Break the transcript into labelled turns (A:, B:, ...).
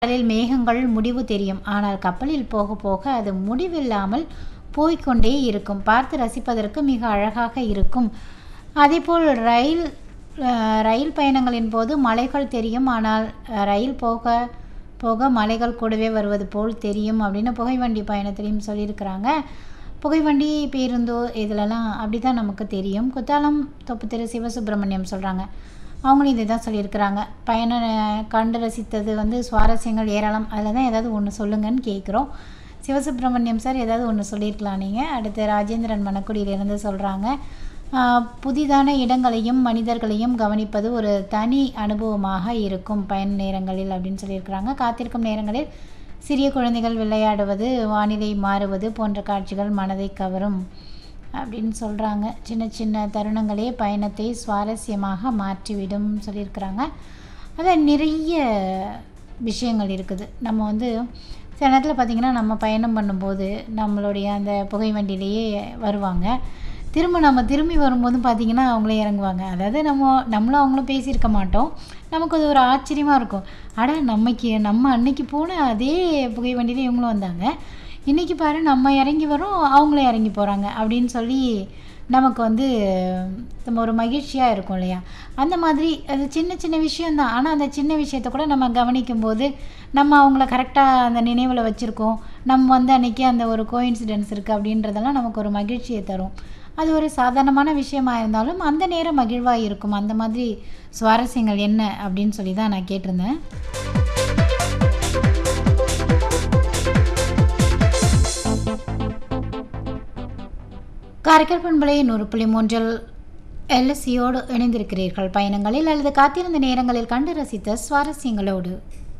A: கடலில் மேகங்கள் முடிவு தெரியும் ஆனால் கப்பலில் போக போக அது முடிவில்லாமல் போய்க்கொண்டே இருக்கும் பார்த்து ரசிப்பதற்கு மிக அழகாக இருக்கும் அதேபோல் ரயில் அஹ், ரயில் பயணங்களின் போது மலைகள் தெரியும் ஆனால் அஹ், ரயில் போக போக மலைகள் கூடவே வருவது போல் தெரியும் அப்படின்னு புகைவண்டி பயணத்திலையும் சொல்லியிருக்கிறாங்க புகைவண்டி பேருந்தோ இதிலலாம் அப்படி தான் நமக்கு தெரியும் குத்தாலம் தொப்பு திரு சிவசுப்பிரமணியம் சொல்கிறாங்க அவங்களும் இதை தான் சொல்லியிருக்கிறாங்க பயணம் அஹ், கண்டு ரசித்தது வந்து சுவாரஸ்யங்கள் ஏராளம் அதில் தான் ஏதாவது ஒன்று சொல்லுங்கன்னு கேட்குறோம் சிவசுப்பிரமணியம் சார் ஏதாவது ஒன்று சொல்லியிருக்கலாம் நீங்கள் அடுத்து ராஜேந்திரன் மணக்குடியிலிருந்து சொல்கிறாங்க புதிதான இடங்களையும் மனிதர்களையும் கவனிப்பது ஒரு தனி அனுபவமாக இருக்கும் பயண நேரங்களில் அப்படின்னு சொல்லியிருக்கிறாங்க காத்திருக்கும் நேரங்களில் சிறிய குழந்தைகள் விளையாடுவது வானிலை மாறுவது போன்ற காட்சிகள் மனதை கவரும் அப்படின்னு சொல்கிறாங்க சின்ன சின்ன தருணங்களே பயணத்தை சுவாரஸ்யமாக மாற்றிவிடும் சொல்லியிருக்கிறாங்க அதான் நிறைய விஷயங்கள் இருக்குது நம்ம வந்து சில நேரத்தில் பார்த்திங்கன்னா நம்ம பயணம் பண்ணும்போது நம்மளுடைய அந்த புகை வண்டியிலேயே வருவாங்க திரும்ப நம்ம திரும்பி வரும்போது பார்த்திங்கன்னா அவங்களே இறங்குவாங்க அதாவது நம்ம நம்மளும் அவங்களும் பேசியிருக்க மாட்டோம் நமக்கு அது ஒரு ஆச்சரியமாக இருக்கும் அட நம்மக்கு நம்ம அன்னைக்கு போன அதே புகை வண்டியில் இவங்களும் வந்தாங்க இன்றைக்கி பாரு நம்ம இறங்கி வரோம் அவங்களும் இறங்கி போகிறாங்க அப்படின்னு சொல்லி நமக்கு வந்து நம்ம ஒரு மகிழ்ச்சியாக இருக்கும் இல்லையா அந்த மாதிரி அது சின்ன சின்ன விஷயந்தான் ஆனால் அந்த சின்ன விஷயத்த கூட நம்ம கவனிக்கும் போது நம்ம அவங்கள கரெக்டாக அந்த நினைவில் வச்சுருக்கோம் நம்ம வந்து அன்றைக்கி அந்த ஒரு கோயின்சிடென்ஸ் இருக்குது அப்படின்றதெல்லாம் நமக்கு ஒரு மகிழ்ச்சியை தரும் அது ஒரு சாதாரணமான விஷயமா இருந்தாலும் அந்த நேரம் மகிழ்வாக இருக்கும் அந்த மாதிரி சுவாரஸ்யங்கள் என்ன அப்படின்னு சொல்லி தான் நான் கேட்டிருந்தேன் காரைக்கால் பண்பலை நூறு புள்ளி மூன்றில் எல்எஸ்சியோடு இணைந்திருக்கிறீர்கள் பயணங்களில் அல்லது காத்திருந்த நேரங்களில் கண்டு ரசித்த சுவாரஸ்யங்களோடு